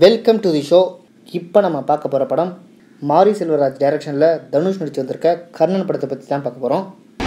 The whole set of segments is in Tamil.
வெல்கம் டு தி ஷோ இப்போ நம்ம பார்க்க போகிற படம் மாரி செல்வராஜ் டைரக்ஷனில் தனுஷ் நடிச்சு வந்திருக்க கர்ணன் படத்தை பற்றி தான் பார்க்க போகிறோம்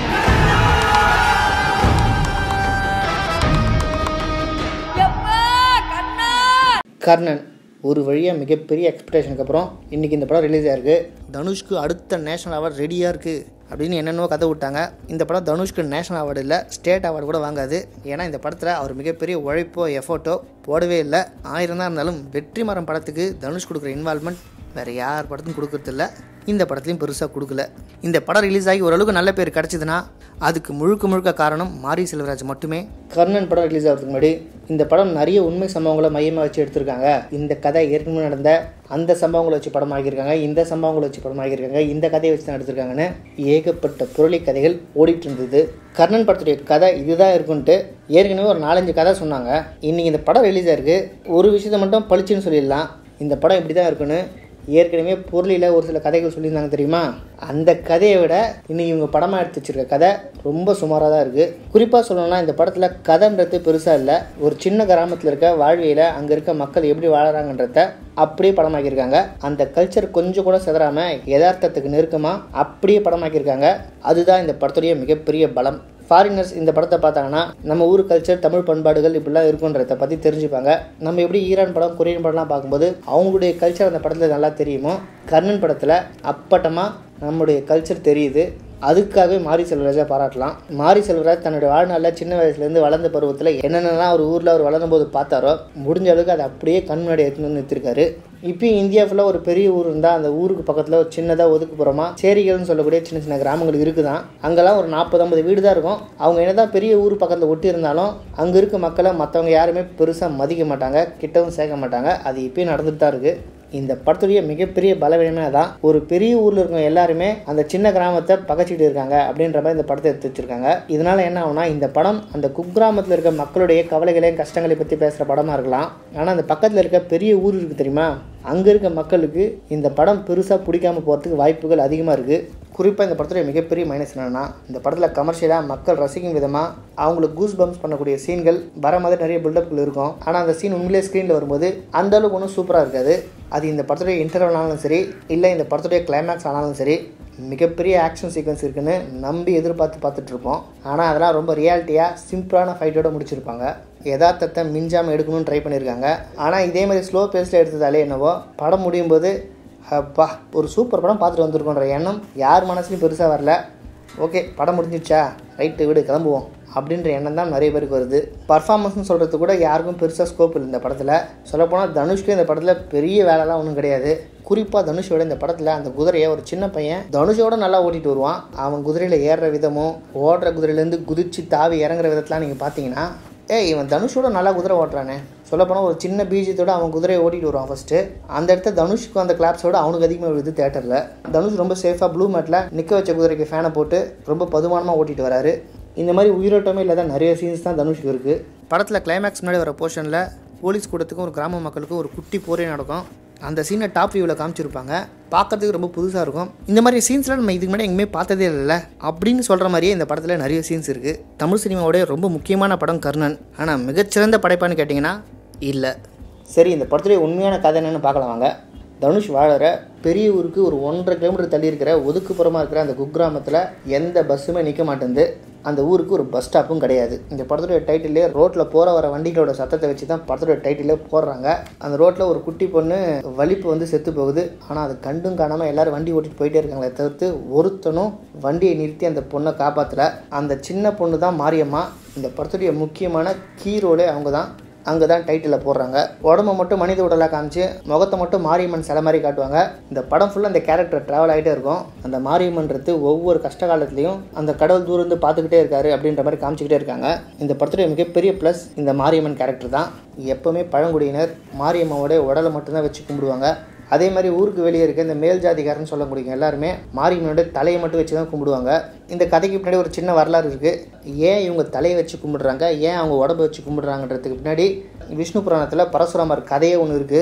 எப்பா கண்ணா கர்ணன் ஒரு வழியாக மிகப்பெரிய எக்ஸ்பெக்டேஷனுக்கு அப்புறம் இன்றைக்கி இந்த படம் ரிலீஸ் ஆயிருக்கு தனுஷ்க்கு அடுத்த நேஷனல் அவார்டு ரெடியாக இருக்குது அப்படின்னு என்னென்னவோ கதை விட்டாங்க இந்த படம் தனுஷ்க்கு நேஷனல் அவார்டு இல்லை ஸ்டேட் அவார்டு கூட வாங்காது ஏன்னா இந்த படத்தில் அவர் மிகப்பெரிய உழைப்போ எஃபோர்ட்டோ போடவே இல்லை ஆயிரம் தான் இருந்தாலும் வெற்றிமரம் படத்துக்கு தனுஷ் கொடுக்குற இன்வால்மெண்ட் வேறு யார் படத்துக்கும் கொடுக்கறதில்ல இந்த படத்துலையும் பெருசாக கொடுக்கல இந்த படம் ரிலீஸ் ஆகி ஓரளவுக்கு நல்ல பேர் கிடச்சிதுன்னா அதுக்கு முழுக்க முழுக்க காரணம் மாரி செல்வராஜ் மட்டுமே கர்ணன் படம் ரிலீஸ் ஆகிறதுக்கு முன்னாடி இந்த படம் நிறைய உண்மை சம்பவங்களை மையமாக வச்சு எடுத்திருக்காங்க இந்த கதை ஏற்கனவே நடந்த அந்த சம்பவங்களை வச்சு படம் ஆகியிருக்காங்க இந்த சம்பவங்களை வச்சு படம் ஆகியிருக்காங்க இந்த கதையை வச்சு தான் எடுத்திருக்காங்கன்னு ஏகப்பட்ட புரளி கதைகள் ஓடிட்டு இருந்தது கர்ணன் படத்துடைய கதை இதுதான் இருக்குன்ட்டு ஏற்கனவே ஒரு நாலஞ்சு கதை சொன்னாங்க இன்னைக்கு இந்த படம் ரிலீஸ் ஆயிருக்கு ஒரு விஷயத்தை மட்டும் பளிச்சுன்னு சொல்லிடலாம் இந்த படம் இப்படி தான் இருக்குன்னு ஏற்கனவே பொருளில் ஒரு சில கதைகள் சொல்லியிருந்தாங்க தெரியுமா அந்த கதையை விட இன்னைக்கு இவங்க படமாக எடுத்து வச்சிருக்க கதை ரொம்ப சுமாராக தான் இருக்குது குறிப்பாக சொல்லணும்னா இந்த படத்தில் கதைன்றது பெருசாக இல்லை ஒரு சின்ன கிராமத்தில் இருக்க வாழ்வியில் அங்கே இருக்க மக்கள் எப்படி வாழறாங்கன்றத அப்படியே படமாக்கியிருக்காங்க அந்த கல்ச்சர் கொஞ்சம் கூட சிதறாமல் யதார்த்தத்துக்கு நெருக்கமாக அப்படியே படமாக்கியிருக்காங்க அதுதான் இந்த படத்துடைய மிகப்பெரிய பலம் ஃபாரினர்ஸ் இந்த படத்தை பார்த்தாங்கன்னா நம்ம ஊர் கல்ச்சர் தமிழ் பண்பாடுகள் இப்படிலாம் இருக்குன்றத பற்றி தெரிஞ்சுப்பாங்க நம்ம எப்படி ஈரான் படம் கொரியன் படம்லாம் பார்க்கும்போது அவங்களுடைய கல்ச்சர் அந்த படத்தில் நல்லா தெரியுமோ கர்ணன் படத்தில் அப்பட்டமாக நம்முடைய கல்ச்சர் தெரியுது அதுக்காகவே மாரி செல்வராஜை பாராட்டலாம் மாரி செல்வராஜ் தன்னுடைய வாழ்நாளில் சின்ன வயசுலேருந்து வளர்ந்த பருவத்தில் என்னென்னலாம் அவர் ஊரில் அவர் வளரும் போது பார்த்தாரோ முடிஞ்ச அளவுக்கு அதை அப்படியே கண் முன்னாடி எடுத்துன்னு வந்து நிறுத்திருக்காரு இப்பயும் இந்தியா ஃபுல்லாக ஒரு பெரிய ஊர் இருந்தால் அந்த ஊருக்கு பக்கத்தில் ஒரு சின்னதாக ஒதுக்குப்புறமா சேரிகள்னு சொல்லக்கூடிய சின்ன சின்ன கிராமங்கள் இருக்குதான் அங்கெல்லாம் ஒரு நாற்பது ஐம்பது வீடு தான் இருக்கும் அவங்க என்னதான் பெரிய ஊர் பக்கத்தில் ஒட்டி இருந்தாலும் அங்கே இருக்க மக்களை மற்றவங்க யாருமே பெருசாக மதிக்க மாட்டாங்க கிட்டவும் சேர்க்க மாட்டாங்க அது இப்பயும் நடந்துட்டு தான் இருக்குது இந்த படத்துடைய மிகப்பெரிய பலவீனமே தான் ஒரு பெரிய ஊரில் இருக்கவங்க எல்லாருமே அந்த சின்ன கிராமத்தை பகச்சிட்டு இருக்காங்க அப்படின்ற மாதிரி இந்த படத்தை எடுத்து வச்சிருக்காங்க இதனால என்ன ஆகும்னா இந்த படம் அந்த குக்கிராமத்தில் இருக்க மக்களுடைய கவலைகளையும் கஷ்டங்களை பற்றி பேசுகிற படமாக இருக்கலாம் ஆனால் அந்த பக்கத்தில் இருக்க பெரிய ஊர் இருக்குது தெரியுமா அங்கே இருக்க மக்களுக்கு இந்த படம் பெருசாக பிடிக்காம போகிறதுக்கு வாய்ப்புகள் அதிகமாக இருக்குது குறிப்பாக இந்த படத்துடைய மிகப்பெரிய மைனஸ் என்னென்னா இந்த படத்தில் கமர்ஷியலாக மக்கள் ரசிக்கும் விதமாக அவங்களுக்கு கூஸ் பம்ப்ஸ் பண்ணக்கூடிய சீன்கள் வர மாதிரி நிறைய பில்டப்கள் இருக்கும் ஆனால் அந்த சீன் உண்மையிலே ஸ்க்ரீனில் வரும்போது அந்த அளவுக்கு ஒன்றும் சூப்பராக இருக்காது அது இந்த படத்துடைய இன்டர்வல் ஆனாலும் சரி இல்லை இந்த படத்துடைய கிளைமேக்ஸ் ஆனாலும் சரி மிகப்பெரிய ஆக்ஷன் சீக்வன்ஸ் இருக்குன்னு நம்பி எதிர்பார்த்து பார்த்துட்ருப்போம் ஆனால் அதெல்லாம் ரொம்ப ரியாலிட்டியாக சிம்பிளான ஃபைட்டோட முடிச்சிருப்பாங்க யதார்த்தத்தை மிஞ்சாமல் எடுக்கணும்னு ட்ரை பண்ணியிருக்காங்க ஆனால் இதே மாதிரி ஸ்லோ பேஸில் எடுத்ததாலே என்னவோ படம் முடியும் போது அப்பா ஒரு சூப்பர் படம் பார்த்துட்டு வந்திருக்கோன்ற எண்ணம் யார் மனசுலையும் பெருசாக வரல ஓகே படம் முடிஞ்சிடுச்சா ரைட்டு வீடு கிளம்புவோம் அப்படின்ற எண்ணம் தான் நிறைய பேருக்கு வருது பர்ஃபார்மன்ஸ்னு சொல்கிறது கூட யாருக்கும் பெருசாக ஸ்கோப் இல்லை இந்த படத்தில் சொல்லப்போனால் தனுஷ்க்கு இந்த படத்தில் பெரிய வேலைலாம் ஒன்றும் கிடையாது குறிப்பாக தனுஷோட இந்த படத்தில் அந்த குதிரையை ஒரு சின்ன பையன் தனுஷோட நல்லா ஓட்டிட்டு வருவான் அவன் குதிரையில் ஏறுற விதமும் ஓடுற குதிரையிலேருந்து குதிச்சு தாவி இறங்குற விதத்தெலாம் நீங்கள் பார்த்தீங்கன்னா ஏய் இவன் தனுஷோட நல்லா குதிரை ஓட்டுறானே சொல்லப்போனால் ஒரு சின்ன பீஜத்தோட அவன் குதிரையை ஓட்டிட்டு வருவான் ஃபஸ்ட்டு அந்த இடத்த தனுஷ்க்கு அந்த கிளாப்ஸோட அவனுக்கு அதிகமாக விழுது தேட்டரில் தனுஷ் ரொம்ப சேஃபாக ப்ளூ மேட்டில் நிற்க வச்ச குதிரைக்கு ஃபேனை போட்டு ரொம்ப பதுமானமாக ஓட்டிட்டு வராரு இந்த மாதிரி உயிரோட்டமே இல்லாத நிறைய சீன்ஸ் தான் தனுஷ்க்கு இருக்குது படத்தில் கிளைமேக்ஸ் முன்னாடி வர போர்ஷனில் போலீஸ் கூட்டத்துக்கும் ஒரு கிராம மக்களுக்கும் ஒரு குட்டி போரே நடக்கும் அந்த சீனை டாப் வியூவில் காமிச்சிருப்பாங்க பார்க்கறதுக்கு ரொம்ப புதுசாக இருக்கும் இந்த மாதிரி சீன்ஸ்லாம் நம்ம இதுக்கு முன்னாடி எங்கேயுமே பார்த்ததே இல்லைல்ல அப்படின்னு சொல்கிற மாதிரியே இந்த படத்தில் நிறைய சீன்ஸ் இருக்குது தமிழ் சினிமாவோட ரொம்ப முக்கியமான படம் கர்ணன் ஆனால் மிகச்சிறந்த படைப்பான்னு கேட்டிங்கன்னா இல்லை சரி இந்த படத்துடைய உண்மையான கதை என்னன்னு பார்க்கலாம் வாங்க தனுஷ் வாழற பெரிய ஊருக்கு ஒரு ஒன்றரை கிலோமீட்டர் தள்ளி இருக்கிற ஒதுக்குப்புறமாக இருக்கிற அந்த குக்கிராமத்தில் எந்த பஸ்ஸுமே நிற்க மாட்டேங்குது அந்த ஊருக்கு ஒரு பஸ் ஸ்டாப்பும் கிடையாது இந்த படத்துடைய டைட்டிலே ரோட்டில் போகிற வர வண்டிகளோட சத்தத்தை வச்சு தான் படத்துடைய டைட்டிலே போடுறாங்க அந்த ரோட்டில் ஒரு குட்டி பொண்ணு வலிப்பு வந்து செத்து போகுது ஆனால் அது கண்டும் காணாமல் எல்லாரும் வண்டி ஓட்டிட்டு போயிட்டே இருக்காங்களே தவிர்த்து ஒருத்தனும் வண்டியை நிறுத்தி அந்த பொண்ணை காப்பாற்றல அந்த சின்ன பொண்ணு தான் மாரியம்மா இந்த படத்துடைய முக்கியமான கீ ரோலே அவங்க தான் அங்கே தான் டைட்டிலில் போடுறாங்க உடம்ப மட்டும் மனித உடலாக காமிச்சு முகத்தை மட்டும் மாரியம்மன் சில மாதிரி காட்டுவாங்க இந்த படம் ஃபுல்லாக அந்த கேரக்டர் ட்ராவல் ஆகிட்டே இருக்கும் அந்த மாரியம்மன்றது ஒவ்வொரு கஷ்ட காலத்துலையும் அந்த கடவுள் தூரம் இருந்து பார்த்துக்கிட்டே இருக்காரு அப்படின்ற மாதிரி காமிச்சிக்கிட்டே இருக்காங்க இந்த படத்துடைய மிகப்பெரிய ப்ளஸ் இந்த மாரியம்மன் கேரக்டர் தான் எப்போவுமே பழங்குடியினர் மாரியம்மாவோட உடலை மட்டும்தான் வச்சு கும்பிடுவாங்க அதே மாதிரி ஊருக்கு வெளியே இருக்க இந்த மேல் ஜாதிகாரன்னு சொல்லக்கூடிய எல்லாருமே மாரியம்மனோட தலையை மட்டும் வச்சு தான் கும்பிடுவாங்க இந்த கதைக்கு பின்னாடி ஒரு சின்ன வரலாறு இருக்குது ஏன் இவங்க தலையை வச்சு கும்பிடுறாங்க ஏன் அவங்க உடம்பை வச்சு கும்பிடுறாங்கன்றதுக்கு பின்னாடி விஷ்ணு புராணத்தில் பரசுராமர் கதையே ஒன்று இருக்குது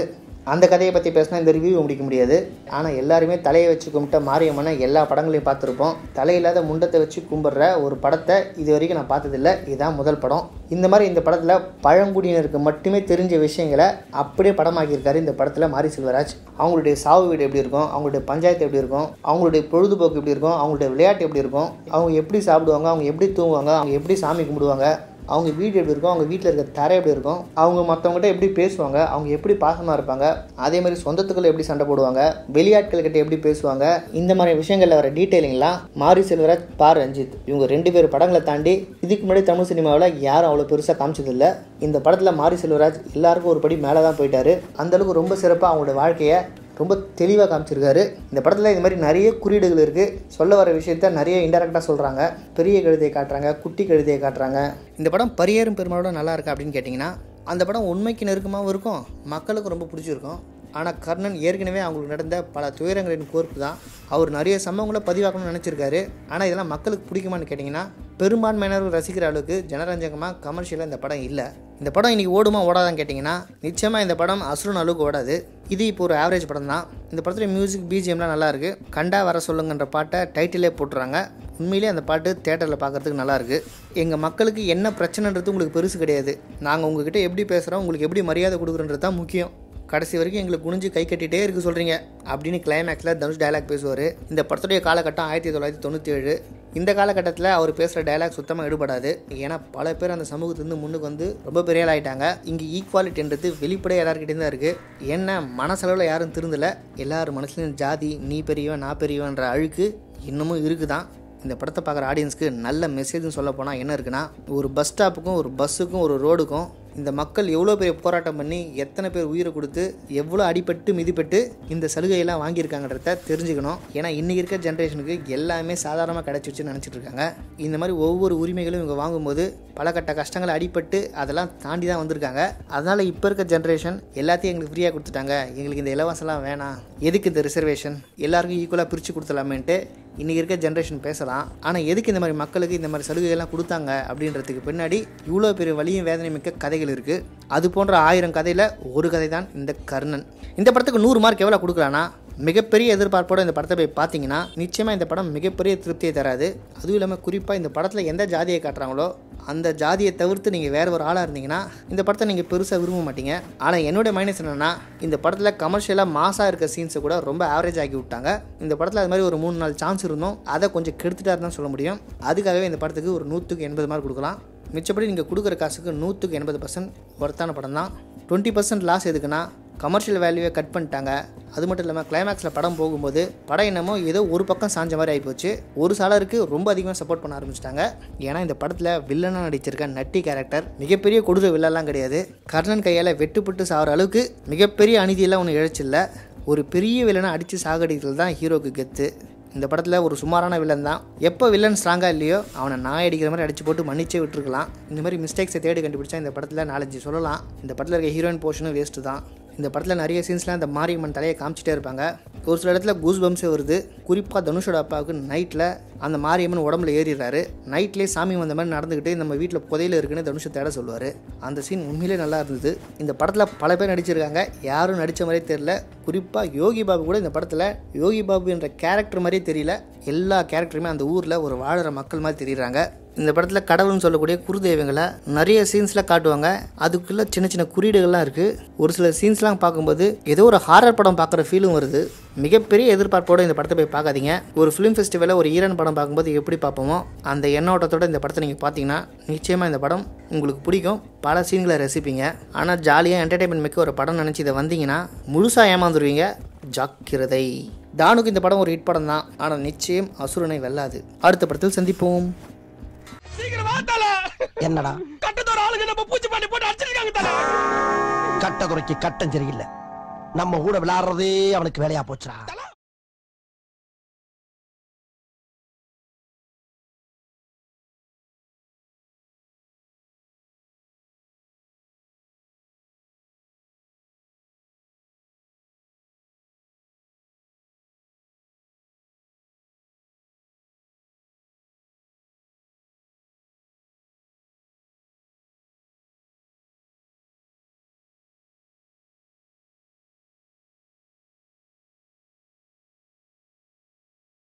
அந்த கதையை பற்றி பேசினா இந்த ரிவ்யூ முடிக்க முடியாது ஆனால் எல்லாருமே தலையை வச்சு கும்பிட்ட மாரியம்மனை எல்லா படங்களையும் பார்த்துருப்போம் தலையில்லாத முண்டத்தை வச்சு கும்பிட்ற ஒரு படத்தை இது வரைக்கும் நான் பார்த்ததில்ல இதுதான் முதல் படம் இந்த மாதிரி இந்த படத்தில் பழங்குடியினருக்கு மட்டுமே தெரிஞ்ச விஷயங்களை அப்படியே படமாக்கியிருக்காரு இந்த படத்தில் மாரி செல்வராஜ் அவங்களுடைய சாவு வீடு எப்படி இருக்கும் அவங்களுடைய பஞ்சாயத்து எப்படி இருக்கும் அவங்களுடைய பொழுதுபோக்கு எப்படி இருக்கும் அவங்களுடைய விளையாட்டு எப்படி இருக்கும் அவங்க எப்படி சாப்பிடுவாங்க அவங்க எப்படி தூங்குவாங்க அவங்க எப்படி சாமி கும்பிடுவாங்க அவங்க வீடு எப்படி இருக்கும் அவங்க வீட்டில் இருக்க தரை எப்படி இருக்கும் அவங்க மற்றவங்ககிட்ட எப்படி பேசுவாங்க அவங்க எப்படி பாசமாக இருப்பாங்க அதே மாதிரி சொந்தத்துக்குள்ள எப்படி சண்டை போடுவாங்க வெளியாட்கள் கிட்ட எப்படி பேசுவாங்க இந்த மாதிரி விஷயங்களில் வர டீட்டெயிலிங்லாம் மாரி செல்வராஜ் பா ரஞ்சித் இவங்க ரெண்டு பேர் படங்களை தாண்டி இதுக்கு முன்னாடி தமிழ் சினிமாவில் யாரும் அவ்வளோ பெருசாக காமிச்சதில்லை இந்த படத்தில் மாரி செல்வராஜ் எல்லாருக்கும் ஒரு படி மேலே தான் போயிட்டாரு அந்தளவுக்கு ரொம்ப சிறப்பாக அவங்களோட வாழ்க்கையை ரொம்ப தெளிவாக காமிச்சிருக்காரு இந்த படத்தில் இந்த மாதிரி நிறைய குறியீடுகள் இருக்குது சொல்ல வர விஷயத்த நிறைய இன்டெரக்டாக சொல்கிறாங்க பெரிய கழுதையை காட்டுறாங்க குட்டி கழுதையை காட்டுறாங்க இந்த படம் பரியேறும் பெருமாளோட நல்லா இருக்கா அப்படின்னு கேட்டிங்கன்னா அந்த படம் உண்மைக்கு நெருக்கமாகவும் இருக்கும் மக்களுக்கு ரொம்ப பிடிச்சிருக்கும் ஆனால் கர்ணன் ஏற்கனவே அவங்களுக்கு நடந்த பல துயரங்களின் கோர்ப்பு தான் அவர் நிறைய சம்பவங்களை பதிவாக்கணும்னு நினச்சிருக்காரு ஆனால் இதெல்லாம் மக்களுக்கு பிடிக்குமான்னு கேட்டிங்கன்னா பெரும்பான்மையினர் ரசிக்கிற அளவுக்கு ஜனரஞ்சகமாக கமர்ஷியலாக இந்த படம் இல்லை இந்த படம் இன்றைக்கி ஓடுமா ஓடாதான்னு கேட்டிங்கன்னா நிச்சயமாக இந்த படம் அசுரன் அளவுக்கு ஓடாது இது இப்போ ஒரு ஆவரேஜ் படம் தான் இந்த படத்தில் மியூசிக் பிஜிஎம்லாம் நல்லா இருக்கு கண்டா வர சொல்லுங்கன்ற பாட்டை டைட்டிலே போட்டுறாங்க உண்மையிலே அந்த பாட்டு தேட்டரில் பார்க்கறதுக்கு நல்லா இருக்கு எங்கள் மக்களுக்கு என்ன பிரச்சனைன்றது உங்களுக்கு பெருசு கிடையாது நாங்கள் உங்ககிட்ட எப்படி பேசுகிறோம் உங்களுக்கு எப்படி மரியாதை கொடுக்குறன்றது தான் முக்கியம் கடைசி வரைக்கும் எங்களுக்கு குனிஞ்சு கை கட்டிகிட்டே இருக்க சொல்கிறீங்க அப்படின்னு கிளைமேக்ஸில் தனுஷ் டயலாக் பேசுவார் இந்த படத்துடைய காலகட்டம் ஆயிரத்தி தொள்ளாயிரத்தி தொண்ணூற்றி ஏழு இந்த காலகட்டத்தில் அவர் பேசுகிற டயலாக் சுத்தமாக எடுபடாது ஏன்னா பல பேர் அந்த சமூகத்திலேருந்து முன்னுக்கு வந்து ரொம்ப பெரிய ஆள் ஆயிட்டாங்க இங்கே ஈக்குவாலிட்டின்றது வெளிப்படையாக எல்லாருக்கிட்டே தான் இருக்குது என்ன மனசளவில் யாரும் திருந்தலை எல்லார் மனசுலையும் ஜாதி நீ பெரியவன் நான் பெரியவன்ற அழுக்கு இன்னமும் இருக்குதான் இந்த படத்தை பார்க்குற ஆடியன்ஸ்க்கு நல்ல மெசேஜ்னு சொல்ல போனால் என்ன இருக்குன்னா ஒரு பஸ் ஸ்டாப்புக்கும் ஒரு பஸ்ஸுக்கும் ஒரு ரோடுக்கும் இந்த மக்கள் எவ்வளோ பெரிய போராட்டம் பண்ணி எத்தனை பேர் உயிரை கொடுத்து எவ்வளோ அடிபட்டு மிதிப்பட்டு இந்த சலுகையெல்லாம் வாங்கியிருக்காங்கன்றத தெரிஞ்சுக்கணும் ஏன்னா இன்றைக்கி இருக்க ஜென்ரேஷனுக்கு எல்லாமே சாதாரணமாக கிடச்சிருச்சுன்னு நினச்சிட்டு இருக்காங்க இந்த மாதிரி ஒவ்வொரு உரிமைகளும் இவங்க வாங்கும்போது பல கட்ட கஷ்டங்கள் அடிபட்டு அதெல்லாம் தாண்டி தான் வந்திருக்காங்க அதனால் இப்போ இருக்க ஜென்ரேஷன் எல்லாத்தையும் எங்களுக்கு ஃப்ரீயாக கொடுத்துட்டாங்க எங்களுக்கு இந்த இலவசம்லாம் வேணாம் எதுக்கு இந்த ரிசர்வேஷன் எல்லாருக்கும் ஈக்குவலாக பிரித்து கொடுத்துலாமேன்ட்டு இன்றைக்கி இருக்க ஜென்ரேஷன் பேசலாம் ஆனால் எதுக்கு இந்த மாதிரி மக்களுக்கு இந்த மாதிரி சலுகைகள்லாம் கொடுத்தாங்க அப்படின்றதுக்கு பின்னாடி இவ்வளோ பெரிய வலியும் வேதனை மிக்க கதைகள் இருக்குது அது போன்ற ஆயிரம் கதையில் ஒரு கதை தான் இந்த கர்ணன் இந்த படத்துக்கு நூறு மார்க் எவ்வளோ கொடுக்கலான்னா மிகப்பெரிய எதிர்பார்ப்போட இந்த படத்தை போய் பார்த்தீங்கன்னா நிச்சயமாக இந்த படம் மிகப்பெரிய திருப்தியை தராது அதுவும் இல்லாமல் குறிப்பாக இந்த படத்தில் எந்த ஜாதியை காட்டுறாங்களோ அந்த ஜாதியை தவிர்த்து நீங்கள் வேறு ஒரு ஆளாக இருந்தீங்கன்னா இந்த படத்தை நீங்கள் பெருசாக விரும்ப மாட்டீங்க ஆனால் என்னோட மைனஸ் என்னென்னா இந்த படத்தில் கமர்ஷியலாக மாசாக இருக்க சீன்ஸை கூட ரொம்ப ஆவரேஜ் ஆக்கி விட்டாங்க இந்த படத்தில் அது மாதிரி ஒரு மூணு நாலு சான்ஸ் இருந்தோம் அதை கொஞ்சம் கெடுத்துட்டாரு தான் சொல்ல முடியும் அதுக்காகவே இந்த படத்துக்கு ஒரு நூற்றுக்கு எண்பது மார்க் கொடுக்கலாம் மிச்சப்படி நீங்கள் கொடுக்குற காசுக்கு நூற்றுக்கு எண்பது பர்சன்ட் ஒர்த்தான படம் தான் டுவெண்ட்டி பர்சன்ட் லாஸ் எதுக்குன்னா கமர்ஷியல் வேல்யூவை கட் பண்ணிட்டாங்க அது மட்டும் இல்லாமல் கிளைமேக்ஸில் படம் போகும்போது படம் என்னமோ ஏதோ ஒரு பக்கம் சாஞ்ச மாதிரி ஆகிப்போச்சு ஒரு சாலருக்கு ரொம்ப அதிகமாக சப்போர்ட் பண்ண ஆரம்பிச்சிட்டாங்க ஏன்னா இந்த படத்தில் வில்லனாக நடிச்சிருக்க நட்டி கேரக்டர் மிகப்பெரிய கொடூர வில்லெல்லாம் கிடையாது கர்ணன் கையால் வெட்டுப்பட்டு சாகிற அளவுக்கு மிகப்பெரிய அநீதியெல்லாம் ஒன்று இழைச்சில்ல ஒரு பெரிய வில்லனை அடித்து சாகடிக்கிறது தான் ஹீரோக்கு கெத்து இந்த படத்தில் ஒரு சுமாரான வில்லன் தான் எப்போ வில்லன் ஸ்ட்ராங்காக இல்லையோ அவனை நாய் அடிக்கிற மாதிரி அடிச்சு போட்டு மன்னிச்சே விட்டுருக்கலாம் இந்த மாதிரி மிஸ்டேக்ஸை தேடி கண்டுபிடிச்சா இந்த படத்தில் நாலஞ்சு சொல்லலாம் இந்த படத்தில் இருக்க ஹீரோயின் போர்ஷனும் வேஸ்ட்டு தான் இந்த படத்தில் நிறைய சீன்ஸ்லாம் இந்த மாரியம்மன் தலையை காமிச்சிட்டே இருப்பாங்க ஒரு சில இடத்துல கூஸ் பம்ஸே வருது குறிப்பாக தனுஷோட அப்பாவுக்கு நைட்டில் அந்த மாரியம்மன் உடம்புல ஏறிடுறாரு நைட்லேயே சாமி வந்த மாதிரி நடந்துக்கிட்டு நம்ம வீட்டில் புதையில இருக்குன்னு தனுஷை தேட சொல்லுவார் அந்த சீன் உண்மையிலே நல்லா இருந்தது இந்த படத்தில் பல பேர் நடிச்சிருக்காங்க யாரும் நடித்த மாதிரியே தெரியல குறிப்பாக யோகி பாபு கூட இந்த படத்தில் யோகி பாபு என்ற கேரக்டர் மாதிரியே தெரியல எல்லா கேரக்டருமே அந்த ஊரில் ஒரு வாழுற மக்கள் மாதிரி தெரியுறாங்க இந்த படத்தில் கடவுள்னு சொல்லக்கூடிய குருதெய்வங்களை நிறைய சீன்ஸில் காட்டுவாங்க அதுக்குள்ளே சின்ன சின்ன குறியீடுகள்லாம் இருக்குது ஒரு சில சீன்ஸ்லாம் பார்க்கும்போது ஏதோ ஒரு ஹாரர் படம் பார்க்குற ஃபீலும் வருது மிகப்பெரிய எதிர்பார்ப்போடு இந்த படத்தை போய் பார்க்காதீங்க ஒரு ஃபிலிம் ஃபெஸ்டிவலில் ஒரு ஈரன் படம் பார்க்கும்போது எப்படி பார்ப்போமோ அந்த எண்ணோட்டத்தோட இந்த படத்தை நீங்கள் பார்த்தீங்கன்னா நிச்சயமாக இந்த படம் உங்களுக்கு பிடிக்கும் பல சீன்களை ரசிப்பீங்க ஆனால் ஜாலியாக என்டர்டைன்மெண்ட் மிக்க ஒரு படம் நினச்சி இதை வந்தீங்கன்னா முழுசாக ஏமாந்துருவீங்க ஜாக்கிரதை தானுக்கு இந்த படம் ஒரு ஹிட் படம் தான் ஆனால் நிச்சயம் அசுரனை வெல்லாது அடுத்த படத்தில் சந்திப்போம் சீக்கிரம் வா தல என்னடா கட்டத்தோட ஆளுங்க நம்ம பூச்சி பண்ணி போட்டு அடிச்சிருக்காங்க தல கட்ட குறைக்கு கட்டம் சரியில்லை நம்ம கூட விளையாடுறதே அவனுக்கு வேலையா போச்சுடா தல